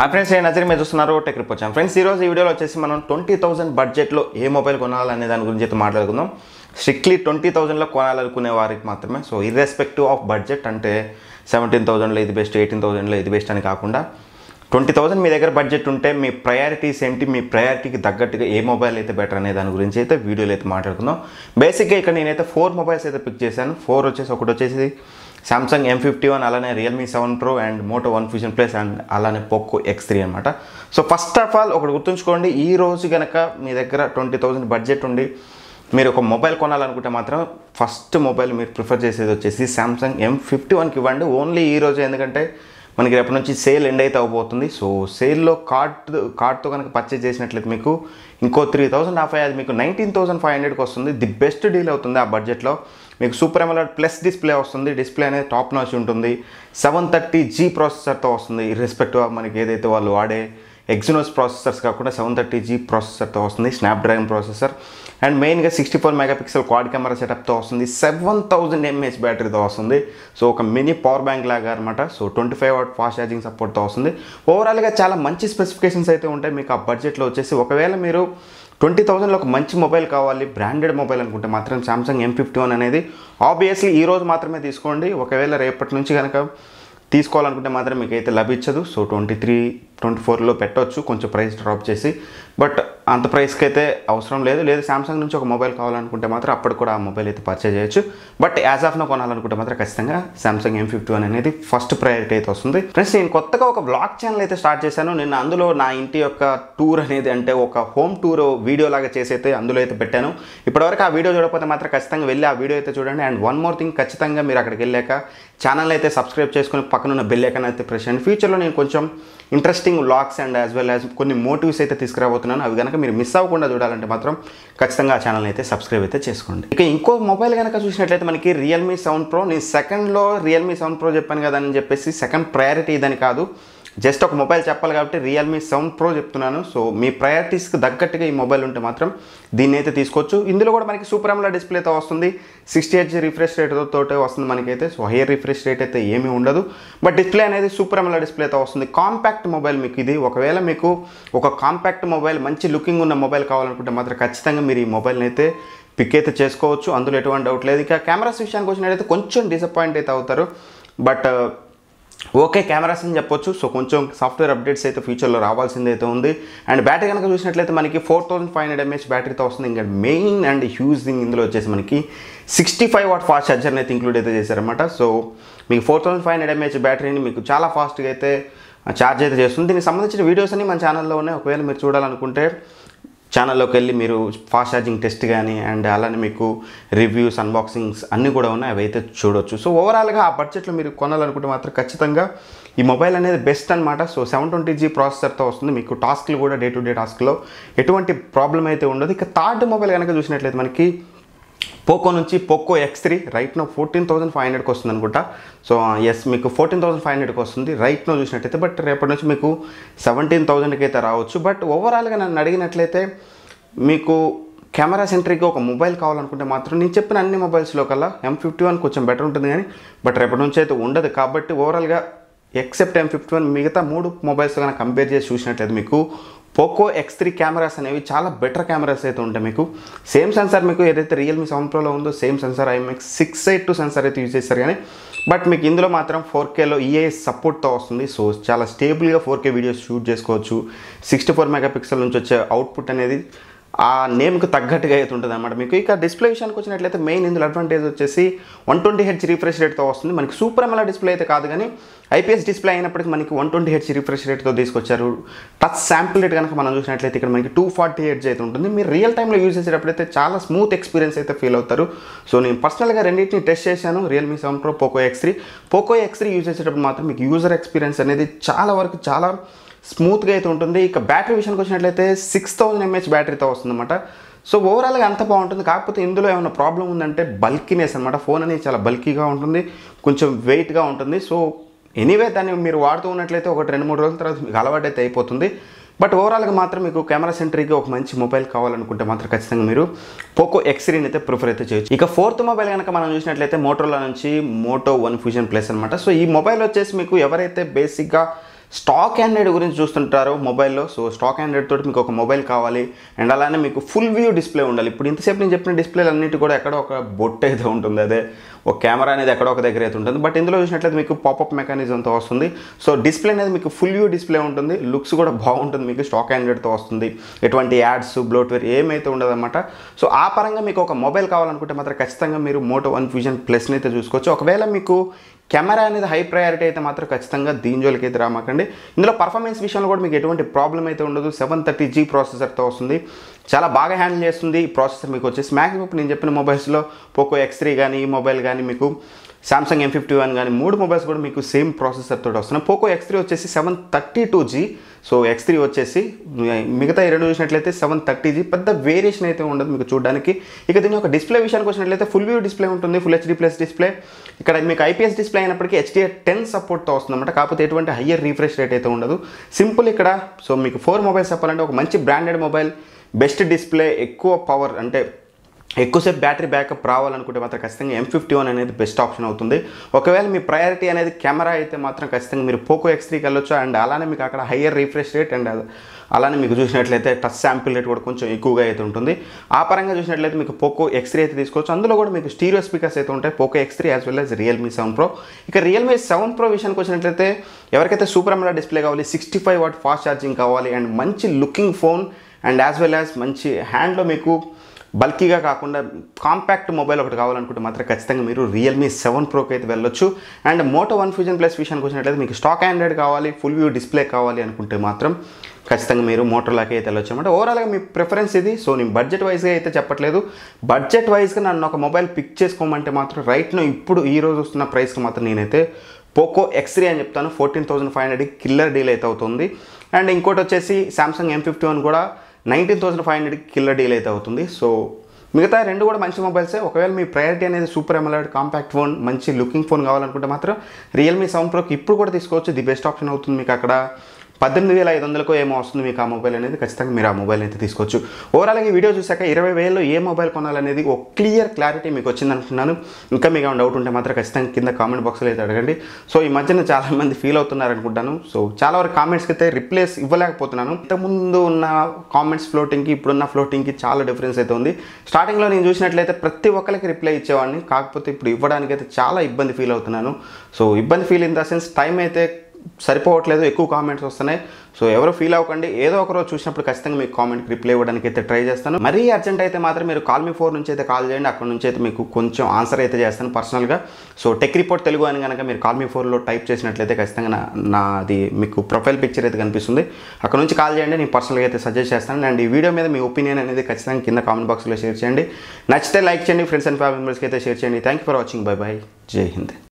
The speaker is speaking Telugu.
హాయ్ ఫ్రెండ్స్ నేను నజర్ మీరు చూస్తున్నారు టెక్ రిప్ వచ్చాను ఫ్రెండ్స్ ఈరోజు ఈ వీడియోలో వచ్చేసి మనం ట్వంటీ థౌసండ్ బడ్జెట్లో ఏ మొబైల్ కొనాలనే దాని గురించి అయితే మాట్లాడుకుందాం స్ట్రిక్ట్లీ ట్వంటీ థౌసండ్లో కొనాలనుకునే వారికి మాత్రమే సో ఇర్రెస్పెక్టివ్ ఆఫ్ బడ్జెట్ అంటే సెవెంటీన్ థౌసండ్లో ఇది బెస్ట్ ఎయిటీన్ థౌసండ్లో ఇది బెస్ట్ అని కాకుండా ట్వంటీ థౌసండ్ మీ దగ్గర బడ్జెట్ ఉంటే మీ ప్రయారిటీస్ ఏంటి మీ ప్రయారిటీకి తగ్గట్టుగా ఏ మొబైల్ అయితే బెటర్ అనే దాని గురించి అయితే వీడియోలో అయితే మాట్లాడుకుందాం బేసిక్గా ఇక్కడ నేనైతే ఫోర్ మొబైల్స్ అయితే పిక్ చేశాను ఫోర్ వచ్చేసి ఒకటి వచ్చేసి సామ్సంగ్ ఎం ఫిఫ్టీ వన్ అలానే Realme seven pro and Moto one fusion plus and అలానే పోకో ఎక్స్ త్రీ అనమాట సో ఫస్ట్ ఆఫ్ ఆల్ ఒకటి గుర్తుంచుకోండి ఈ రోజు కనుక మీ దగ్గర ట్వంటీ థౌసండ్ బడ్జెట్ ఉండి మీరు ఒక మొబైల్ కొనాలనుకుంటే మాత్రం ఫస్ట్ మొబైల్ మీరు ప్రిఫర్ చేసేది వచ్చేసి సామ్సంగ్ ఎం ఫిఫ్టీ వన్కి ఇవ్వండి ఓన్లీ ఈ రోజు ఎందుకంటే మనకి రేపటి నుంచి సేల్ ఎండ్ అయితే అవబోతుంది సో సేల్లో కార్డ్ కార్డ్తో కనుక పర్చేజ్ చేసినట్లయితే మీకు ఇంకో త్రీ థౌసండ్ ఆఫ్ అయ్యేది మీకు నైన్టీన్ థౌసండ్ ఫైవ్ హండ్రెడ్కి వస్తుంది ది బెస్ట్ డీల్ అవుతుంది ఆ బడ్జెట్లో మీకు సూపర్ ఎమలాడ్ ప్లస్ డిస్ప్లే వస్తుంది డిస్ప్లే అనేది టాప్ నాచ్ ఉంటుంది సెవెన్ థర్టీ జీ ప్రాసెసర్తో వస్తుంది ఇర్రెస్పెక్టివ్ ఆఫ్ మనకి ఏదైతే వాళ్ళు వాడే ఎగ్జినోస్ ప్రాసెసర్స్ కాకుండా సెవెన్ థర్టీ జీ ప్రాసెసర్తో వస్తుంది స్నాప్డ్రాగన్ ప్రాసెసర్ అండ్ మెయిన్గా sixty four megapixel quad camera సెటప్తో వస్తుంది సెవెన్ థౌజండ్ ఎంఏహెచ్ బ్యాటరీతో వస్తుంది సో ఒక మినీ పవర్ బ్యాంక్ లాగా అనమాట so twenty five watt fast charging సపోర్ట్తో వస్తుంది ఓవరాల్గా చాలా మంచి స్పెసిఫికేషన్స్ అయితే ఉంటాయి మీకు ఆ బడ్జెట్లో వచ్చేసి ఒకవేళ మీరు ట్వంటీ థౌసండ్లో ఒక మంచి మొబైల్ కావాలి బ్రాండెడ్ మొబైల్ అనుకుంటే మాత్రం సామ్సంగ్ ఎం ఫిఫ్టీ వన్ అనేది ఆబ్వియస్లీ ఈ రోజు మాత్రమే తీసుకోండి ఒకవేళ రేపటి నుంచి కనుక తీసుకోవాలనుకుంటే మాత్రం మీకు అయితే లభించదు సో ట్వంటీ త్రీ ట్వంటీ ఫోర్లో పెట్టవచ్చు కొంచెం ప్రైస్ డ్రాప్ చేసి బట్ అంత ప్రైస్కి అయితే అవసరం లేదు లేదు సామ్సంగ్ నుంచి ఒక మొబైల్ కావాలనుకుంటే మాత్రం అప్పుడు కూడా ఆ మొబైల్ అయితే పర్చేజ్ చేయొచ్చు బట్ యాజ్ ఆఫ్ నో కొనాలనుకుంటే మాత్రం ఖచ్చితంగా సామ్సంగ్ ఎం ఫిఫ్టీ వన్ అనేది ఫస్ట్ ప్రయారిటీ అయితే వస్తుంది ఫ్రెండ్స్ నేను కొత్తగా ఒక బ్లాగ్ ఛానల్ అయితే స్టార్ట్ చేశాను నేను అందులో నా ఇంటి యొక్క టూర్ అనేది అంటే ఒక హోమ్ టూర్ వీడియో లాగా చేసి అయితే అందులో అయితే పెట్టాను ఇప్పటివరకు ఆ వీడియో చూడకపోతే మాత్రం ఖచ్చితంగా వెళ్ళి ఆ వీడియో అయితే చూడండి అండ్ వన్ మోర్ థింగ్ ఖచ్చితంగా మీరు అక్కడికి వెళ్ళాక ఛానల్ అయితే సబ్స్క్రైబ్ చేసుకుని పక్కన ఉన్న బెల్ ఐకాన్ అయితే ప్రెస్ చేయండి ఫ్యూచర్లో నేను కొంచెం interesting vlogs and as well as కొన్ని మోటివ్స్ అయితే తీసుకురాబోతున్నాను అవి కనుక మీరు మిస్ అవ్వకుండా చూడాలంటే మాత్రం ఖచ్చితంగా ఆ ఛానల్ అయితే సబ్స్క్రైబ్ అయితే చేసుకోండి ఇక ఇంకో మొబైల్ కనుక చూసినట్లయితే మనకి రియల్మీ సెవెన్ ప్రో నేను సెకండ్లో రియల్మీ సెవెన్ ప్రో చెప్పాను కదా అని చెప్పేసి సెకండ్ ప్రయారిటీ ఇదని కాదు జస్ట్ ఒక మొబైల్ చెప్పాలి కాబట్టి రియల్మీ సెవెన్ ప్రో చెప్తున్నాను సో మీ ప్రయారిటీస్కి తగ్గట్టుగా ఈ మొబైల్ ఉంటే మాత్రం దీన్ని అయితే తీసుకోవచ్చు ఇందులో కూడా మనకి సూపర్ అమ్లా డిస్ప్లేతో వస్తుంది సిక్స్టీ హెచ్ రిఫ్రెష్ రేట్ తోటే వస్తుంది మనకైతే సో హైయర్ రిఫ్రెష్ రేట్ అయితే ఏమీ ఉండదు బట్ డిస్ప్లే అనేది సూపర్ అమ్లా డిస్ప్లేతో వస్తుంది కాంపాక్ట్ మొబైల్ మీకు ఇది ఒకవేళ మీకు ఒక కాంపాక్ట్ మొబైల్ మంచి లుకింగ్ ఉన్న మొబైల్ కావాలనుకుంటే మాత్రం ఖచ్చితంగా మీరు ఈ మొబైల్ని అయితే పిక్ అయితే చేసుకోవచ్చు అందులో ఎటువంటి డౌట్ లేదు ఇక కెమెరాస్ విషయానికి వచ్చినట్టయితే కొంచెం డిసప్పాయింట్ అయితే అవుతారు బట్ ఓకే కెమెరాస్ అని చెప్పొచ్చు సో కొంచెం సాఫ్ట్వేర్ అప్డేట్స్ అయితే ఫ్యూచర్లో రావాల్సింది అయితే ఉంది అండ్ బ్యాటరీ కనుక చూసినట్లయితే మనకి four thousand five hundred mAh బ్యాటరీతో వస్తుంది ఇంకా మెయిన్ అండ్ హ్యూజ్ థింగ్ ఇందులో వచ్చేసి మనకి సిక్స్టీ ఫైవ్ వాట్ ఫాస్ట్ ఛార్జర్ని అయితే ఇంక్లూడ్ అయితే చేశారనమాట సో మీకు four thousand five hundred mAh బ్యాటరీని మీకు చాలా ఫాస్ట్గా అయితే ఛార్జ్ అయితే చేస్తుంది దీనికి సంబంధించిన వీడియోస్ అన్ని మన ఛానల్లో ఉన్నాయి ఒకవేళ మీరు చూడాలనుకుంటే ఛానల్లోకి వెళ్ళి మీరు ఫాస్ట్ ఛార్జింగ్ టెస్ట్ కానీ అండ్ అలానే మీకు రివ్యూస్ అన్బాక్సింగ్స్ అన్నీ కూడా ఉన్నాయి అవి అయితే చూడొచ్చు సో ఓవరాల్గా ఆ బడ్జెట్లో మీరు కొనాలనుకుంటే మాత్రం ఖచ్చితంగా ఈ మొబైల్ అనేది బెస్ట్ అనమాట సో సెవెన్ ట్వంటీ జీ ప్రాసెసర్తో వస్తుంది మీకు టాస్క్లు కూడా డే టు డే టాస్క్లో ఎటువంటి ప్రాబ్లం అయితే ఉండదు ఇక థర్డ్ మొబైల్ కనుక చూసినట్లయితే మనకి పోకో నుంచి Poco X three right now fourteen thousand five హండ్రెడ్కి వస్తుంది అనుకుంటా సో ఎస్ మీకు ఫోర్టీన్ థౌసండ్ ఫైవ్ హండ్రెడ్కి వస్తుంది రైట్ నో చూసినట్టయితే బట్ రేపటి నుంచి మీకు సెవెంటీన్ థౌసండ్కి అయితే రావచ్చు బట్ ఓవరాల్గా నన్ను అడిగినట్లయితే మీకు కెమెరా సెంట్రిక్గా ఒక మొబైల్ కావాలనుకుంటే మాత్రం నేను చెప్పిన అన్ని మొబైల్స్లో కల్లా ఎం ఫిఫ్టీ వన్ కొంచెం బెటర్ ఉంటుంది కానీ బట్ రేపటి నుంచి అయితే ఉండదు కాబట్టి ఓవరాల్గా ఎక్సెప్ట్ ఎం ఫిఫ్టీ వన్ మిగతా మూడు మొబైల్స్ కనుక కంపేర్ చేసి చూసినట్లయితే మీకు పోకో ఎక్స్ త్రీ కెమెరాస్ అనేవి చాలా బెటర్ కెమెరాస్ అయితే ఉంటాయి మీకు సేమ్ సెన్సార్ మీకు ఏదైతే రియల్మీ సెవెన్ ప్రోలో ఉందో same sensor IMX six eight two sensor అయితే యూజ్ చేస్తారు కానీ బట్ మీకు ఇందులో మాత్రం ఫోర్ కేలో ఈఏ సపోర్ట్తో వస్తుంది సో చాలా స్టేబుల్గా ఫోర్ కే వీడియోస్ షూట్ చేసుకోవచ్చు సిక్స్టీ ఫోర్ మెగాపిక్సెల్ నుంచి వచ్చే అవుట్పుట్ అనేది ఆ నేమ్కి తగ్గట్టుగా అయితే ఉంటుంది అనమాట మీకు ఇక డిస్ప్లే విషయానికి వచ్చినట్లయితే మెయిన్ ఇందులో అడ్వాంటేజ్ వచ్చేసి వన్ ట్వంటీ హెచ్ రిఫ్రెష్ రేట్తో వస్తుంది మనకి సూపర్ ఎమ్ఎల్ఆర్ డిస్ప్లే అయితే కాదు కానీ ఐపీఎస్ డిస్ప్లే అయినప్పటికీ మనకి వన్ ట్వంటీ హెచ్ రిఫ్రెష్ రేట్తో తీసుకొచ్చారు టచ్ శాంపుల్ రేట్ కనుక మనం చూసినట్లయితే ఇక్కడ మనకి టూ ఫార్టీ హెడ్జ్ అయితే ఉంటుంది మీరు రియల్ టైంలో యూజ్ చేసేటప్పుడైతే చాలా స్మూత్ ఎక్స్పీరియన్స్ అయితే ఫీల్ అవుతారు సో నేను పర్సనల్గా రెండింటిని టెస్ట్ చేశాను Realme seven pro Poco X three Poco X three use చేసేటప్పుడు మాత్రం మీకు యూజర్ ఎక్స్పీరియన్స్ అనేది చాలా వరకు చాలా స్మూత్గా అయితే ఉంటుంది ఇక బ్యాటరీ విషయానికి వచ్చినట్లయితే సిక్స్ థౌసండ్ ఎంహెచ్ బ్యాటరీతో వస్తుందన్నమాట సో ఓవరాల్గా అంత బాగుంటుంది కాకపోతే ఇందులో ఏమైనా ప్రాబ్లం ఉందంటే బల్కీనెస్ అనమాట ఫోన్ అనేది చాలా బల్కీగా ఉంటుంది కొంచెం వెయిట్గా ఉంటుంది సో ఎనీవే దాన్ని మీరు వాడుతూ ఉన్నట్లయితే ఒక రెండు మూడు రోజుల తర్వాత మీకు అలవాటు అయితే అయిపోతుంది బట్ ఓవరాల్గా మాత్రం మీకు కెమెరా సెంట్రీగా ఒక మంచి మొబైల్ కావాలనుకుంటే మాత్రం ఖచ్చితంగా మీరు పోకో ఎక్స్రీని అయితే ప్రిఫర్ అయితే చేయొచ్చు ఇక ఫోర్త్ మొబైల్ కనుక మనం చూసినట్లయితే మోటోలో నుంచి మోటో వన్ ఫ్యూజన్ ప్లస్ అనమాట సో ఈ మొబైల్ వచ్చేసి మీకు ఎవరైతే బేసిక్గా స్టాక్ ఆండ్రాయిడ్ గురించి చూస్తుంటారు మొబైల్లో సో స్టాక్ ఆండ్రాయిడ్ తోటి మీకు ఒక మొబైల్ కావాలి అండ్ అలానే మీకు ఫుల్ వ్యూ డిస్ప్లే ఉండాలి ఇప్పుడు ఇంతసేపు నేను చెప్పిన డిస్ప్లేలు అన్నిటి కూడా ఎక్కడ ఒక బొట్టు అయితే ఉంటుంది అదే ఒక కెమెరా అనేది ఎక్కడ ఒక దగ్గర అయితే ఉంటుంది బట్ ఇందులో చూసినట్లయితే మీకు పాపప్ మెకానిజంతో వస్తుంది సో డిస్ప్లే అనేది మీకు ఫుల్ వ్యూ డిస్ప్లే ఉంటుంది లుక్స్ కూడా బాగుంటుంది మీకు స్టాక్ ఆండ్రాయిడ్తో వస్తుంది ఎటువంటి యాడ్స్ బ్లోట్వేర్ ఏమైతే ఉండదన్నమాట సో ఆ పరంగా మీకు ఒక మొబైల్ కావాలనుకుంటే మాత్రం ఖచ్చితంగా మీరు మోటో వన్ ఫ్యూజన్ ప్లస్ని అయితే చూసుకోవచ్చు ఒకవేళ మీకు కెమెరా అనేది హై ప్రయారిటీ అయితే మాత్రం ఖచ్చితంగా దీని జోలికి అయితే రామాకండి ఇందులో పర్ఫార్మెన్స్ విషయంలో కూడా మీకు ఎటువంటి ప్రాబ్లం అయితే ఉండదు సెవెన్ థర్టీ జీ ప్రాసెసర్తో వస్తుంది చాలా బాగా హ్యాండిల్ చేస్తుంది ఈ ప్రాసెసర్ మీకు వచ్చేసి మ్యాక్సిమం ఇప్పుడు నేను చెప్పిన మొబైల్స్లో పోకో ఎక్స్ త్రీ కానీ ఈ మొబైల్ కానీ మీకు సామ్సంగ్ ఎం ఫిఫ్టీ వన్ కానీ మూడు మొబైల్స్ కూడా మీకు సేమ్ ప్రాసెసర్ తోటి వస్తున్నాయి పోకో ఎక్స్ త్రీ వచ్చేసి seven thirty two G so X three వచ్చేసి మిగతా ఈ రెండు చూసినట్లయితే సెవెన్ థర్టీ జీ పెద్ద వేరియేషన్ అయితే ఉండదు మీకు చూడడానికి ఇక దీని యొక్క డిస్ప్లే విషయానికి వచ్చినట్లయితే ఫుల్ వ్యూ డిస్ప్లే ఉంటుంది ఫుల్ హెచ్డీ ప్లస్ డిస్ప్లే ఇక్కడ మీకు ఐపీఎస్ డిస్ప్లే అయినప్పటికీ హెచ్డిఆర్ టెన్ సపోర్ట్తో వస్తుందన్నమాట కాకపోతే ఎటువంటి హయ్యర్ రీఫ్రెష్ రేట్ అయితే ఉండదు సింపుల్ ఇక్కడ సో మీకు ఫోర్ మొబైల్స్ చెప్పాలంటే ఒక మంచి బ్రాండెడ్ మొబైల్ బెస్ట్ డిస్ప్లే ఎక్కువ పవర్ అంటే ఎక్కువసేపు బ్యాటరీ బ్యాకప్ రావాలనుకుంటే మాత్రం ఖచ్చితంగా ఎం ఫిఫ్టీ వన్ అనేది బెస్ట్ ఆప్షన్ అవుతుంది ఒకవేళ మీ ప్రయారిటీ అనేది కెమెరా అయితే మాత్రం ఖచ్చితంగా మీరు పోకో ఎక్స్ త్రీకి వెళ్ళొచ్చు అండ్ అలానే మీకు అక్కడ హయ్యర్ రీఫ్రెష్ రేట్ అండ్ అలానే మీకు చూసినట్లయితే టచ్ శాంపిల్ రేట్ కూడా కొంచెం ఎక్కువగా అయితే ఉంటుంది ఆ పరంగా చూసినట్లయితే మీకు పోకో ఎక్స్ త్రీ అయితే తీసుకోవచ్చు అందులో కూడా మీకు స్టీరియో స్పీకర్స్ అయితే ఉంటాయి Poco X three as well as Realme seven pro ఇక రియల్మీ సెవెన్ ప్రో విషయానికి వచ్చినట్లయితే ఎవరికైతే సూపర్ అమలా డిస్ప్లే కావాలి sixty five watt fast charging కావాలి అండ్ మంచి looking phone and as well as మంచి హ్యాండ్లో మీకు బల్కీగా కాకుండా కాంపాక్ట్ మొబైల్ ఒకటి కావాలనుకుంటే మాత్రం ఖచ్చితంగా మీరు రియల్మీ సెవెన్ ప్రోకి అయితే వెళ్ళొచ్చు and Moto one fusion plus విషయానికి వచ్చినట్లయితే మీకు స్టాక్ ఆండ్రాయిడ్ కావాలి ఫుల్ వ్యూ డిస్ప్లే కావాలి అనుకుంటే మాత్రం ఖచ్చితంగా మీరు మోటోలాకే అయితే వెళ్ళొచ్చు అనమాట ఓవరాల్గా మీ ప్రిఫరెన్స్ ఇది సో నేను బడ్జెట్ వైజ్గా అయితే చెప్పట్లేదు బడ్జెట్ వైజ్గా నన్ను ఒక మొబైల్ పిక్ చేసుకోమంటే మాత్రం రైట్ను ఇప్పుడు ఈ రోజు వస్తున్న ప్రైస్కి మాత్రం నేనైతే పోకో ఎక్స్ త్రీ అని చెప్తాను ఫోర్టీన్ థౌసండ్ ఫైవ్ హండ్రెడ్కి కిల్లర్ డీల్ అయితే అవుతుంది అండ్ ఇంకోటి వచ్చేసి సామ్సంగ్ ఎం ఫిఫ్టీ వన్ కూడా నైన్టీన్ థౌసండ్ ఫైవ్ హండ్రెడ్కి కిల్లర్ డీల్ అయితే అవుతుంది సో మిగతా రెండు కూడా మంచి మొబైల్సే ఒకవేళ మీ ప్రయారిటీ అనేది సూపర్ ఎమలాడ్ కాంపాక్ట్ ఫోన్ మంచి లుకింగ్ ఫోన్ కావాలనుకుంటే మాత్రం రియల్మీ సెవెన్ ప్రోకి ఇప్పుడు కూడా తీసుకోవచ్చు ది బెస్ట్ ఆప్షన్ అవుతుంది మీకు అక్కడ పద్దెనిమిది వేల ఐదు వందలకు ఏమో వస్తుంది మీకు ఆ మొబైల్ అనేది ఖచ్చితంగా మీరు ఆ మొబైల్ అయితే తీసుకోవచ్చు ఓవరాల్గా ఈ వీడియో చూసాక ఇరవై వేలలో ఏ మొబైల్ కొనాలనేది ఒక క్లియర్ క్లారిటీ మీకు వచ్చింది అనుకుంటున్నాను ఇంకా మీకు ఏమైనా డౌట్ ఉంటే మాత్రం ఖచ్చితంగా కింద కామెంట్ బాక్స్లో అయితే అడగండి సో ఈ మధ్యన చాలా మంది ఫీల్ అవుతున్నారు అనుకుంటాను సో చాలా వరకు కామెంట్స్కి అయితే రిప్లేస్ ఇవ్వలేకపోతున్నాను ఇంతకుముందు ఉన్న కామెంట్స్ ఫ్లోటింగ్కి ఇప్పుడున్న ఫ్లోటింగ్కి చాలా డిఫరెన్స్ అయితే ఉంది స్టార్టింగ్లో నేను చూసినట్లయితే ప్రతి ఒక్కరికి రిప్లై ఇచ్చేవాడిని కాకపోతే ఇప్పుడు ఇవ్వడానికి అయితే చాలా ఇబ్బంది ఫీల్ అవుతున్నాను సో ఇబ్బంది feel in the sense time అయితే సరిపోవట్లేదు ఎక్కువ కామెంట్స్ వస్తున్నాయి సో ఎవరు ఫీల్ అవ్వకండి ఏదో ఒక రోజు చూసినప్పుడు ఖచ్చితంగా మీకు కామెంట్కి రిప్లై ఇవ్వడానికి అయితే ట్రై చేస్తాను మరీ అర్జెంట్ అయితే మాత్రం మీరు కాల్ మీ ఫోర్ నుంచి అయితే కాల్ చేయండి అక్కడ నుంచి అయితే మీకు కొంచెం ఆన్సర్ అయితే చేస్తాను పర్సనల్గా సో టెక్ రిపోర్ట్ తెలుగు అని కనుక మీరు కాల్ మీ ఫోర్లో టైప్ చేసినట్లయితే ఖచ్చితంగా నా నాది మీకు ప్రొఫైల్ పిక్చర్ అయితే కనిపిస్తుంది అక్కడ నుంచి కాల్ చేయండి నేను పర్సనల్గా అయితే సజెస్ట్ చేస్తాను అండ్ ఈ వీడియో మీద మీ ఒపీనియన్ అనేది ఖచ్చితంగా కింద కామెంట్ బాక్స్లో షేర్ చేయండి నచ్చితే లైక్ చేయండి ఫ్రెండ్స్ అండ్ ఫ్యామిలీ మెంబర్స్కి అయితే షేర్ చేయండి thank you for watching bye bye జై హింద్